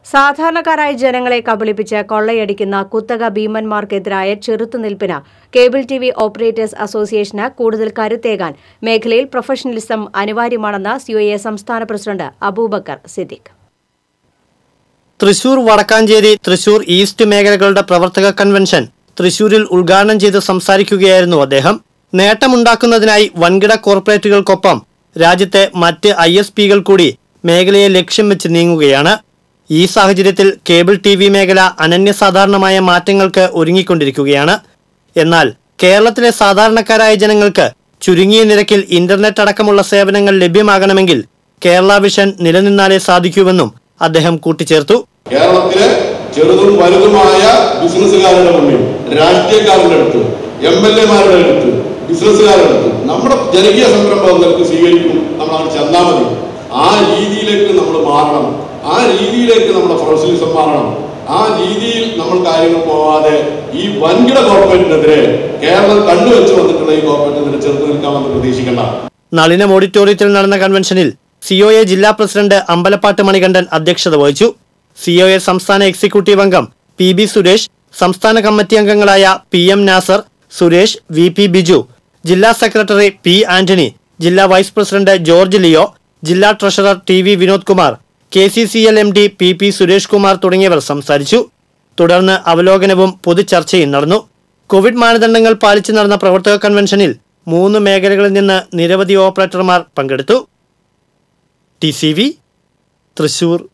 സാധാരണക്കാരായ ജനങ്ങളെ കബളിപ്പിച്ച് കൊള്ളയടിക്കുന്ന കുത്തക ഭീമന്മാർക്കെതിരായ ചെറുത്തുനിൽപ്പിന് കേബിൾ ടി വി ഓപ്പറേറ്റേഴ്സ് അസോസിയേഷന് കൂടുതൽ കരുത്തേകാൻ മേഖലയിൽ പ്രൊഫഷണലിസം അനിവാര്യമാണെന്ന് സിഒഎ സംസ്ഥാന പ്രസിഡന്റ് അബൂബക്കർ സിദ്ദിഖ് തൃശൂർ വടക്കാഞ്ചേരി തൃശൂർ ഈസ്റ്റ് മേഖലകളുടെ പ്രവർത്തക കൺവെൻഷൻ തൃശൂരിൽ ഉദ്ഘാടനം ചെയ്ത് സംസാരിക്കുകയായിരുന്നു അദ്ദേഹം നേട്ടമുണ്ടാക്കുന്നതിനായി വൻകിട കോർപ്പറേറ്റുകൾക്കൊപ്പം രാജ്യത്തെ മറ്റ് ഐ എസ് പികൾ കൂടി മേഖലയെ ലക്ഷ്യം വെച്ച് നീങ്ങുകയാണ് ഈ സാഹചര്യത്തിൽ കേബിൾ ടി വി മേഖല അനന്യസാധാരണമായ മാറ്റങ്ങൾക്ക് ഒരുങ്ങിക്കൊണ്ടിരിക്കുകയാണ് എന്നാൽ കേരളത്തിലെ സാധാരണക്കാരായ ജനങ്ങൾക്ക് ചുരുങ്ങിയ നിരക്കിൽ ഇന്റർനെറ്റ് അടക്കമുള്ള സേവനങ്ങൾ ലഭ്യമാകണമെങ്കിൽ കേരള വിഷൻ നിലനിന്നാലേ സാധിക്കൂവെന്നും അദ്ദേഹം കൂട്ടിച്ചേർത്തു കേരളത്തിലെ ചെറുതും വലുതുമായ ബിസിനസ്സുകാരുടെ മുന്നിൽ രാഷ്ട്രീയക്കാരുടെ അടുത്ത് എം എൽ എമാരുടെ അടുത്ത് ബിസിനസ്സുകാരുടെ അടുത്ത് നമ്മുടെ ജനകീയ സംരംഭങ്ങൾക്ക് സ്വീകരിക്കും നമ്മൾ അവിടെ ചെന്നാൽ മതി ആ രീതിയിലേക്ക് നമ്മൾ മാറണം ആ രീതിയിലേക്ക് നമ്മുടെ പ്രൊഫഷണലിസം മാറണം ആ രീതിയിൽ നമ്മൾ കാര്യങ്ങൾ പോവാതെ ഈ വൻകിട കോർപ്പറേറ്റിനെതിരെ കേരളം കണ്ടുവച്ച് വന്നിട്ടുള്ള ഈ കോർപ്പറേറ്റിനെതിരെ ചെറുത്ത് നിൽക്കാമെന്ന് പ്രതീക്ഷിക്കേണ്ട നളിനം ഓഡിറ്റോറിയത്തിൽ നടന്ന കൺവെൻഷനിൽ സിഒഎ ജില്ലാ പ്രസിഡന്റ് അമ്പലപ്പാട്ട് മണികണ്ഠൻ അധ്യക്ഷത വഹിച്ചു സിഒഎ സംസ്ഥാന എക്സിക്യൂട്ടീവ് അംഗം പി ബി സുരേഷ് സംസ്ഥാന കമ്മിറ്റി അംഗങ്ങളായ P M Nasar Suresh V P Biju ജില്ലാ സെക്രട്ടറി പി ആന്റണി ജില്ലാ വൈസ് പ്രസിഡന്റ് ജോർജ് ലിയോ ജില്ലാ treasurer T V Vinod Kumar K C C L M D P P Suresh Kumar തുടങ്ങിയവർ സംസാരിച്ചു തുടർന്ന് അവലോകനവും പൊതുചർച്ചയും നടന്നു കോവിഡ് മാനദണ്ഡങ്ങൾ പാലിച്ചു നടന്ന പ്രവർത്തക കൺവെൻഷനിൽ മൂന്ന് മേഖലകളിൽ നിന്ന് നിരവധി ഓപ്പറേറ്റർമാർ പങ്കെടുത്തു ടി സി വി തൃശൂർ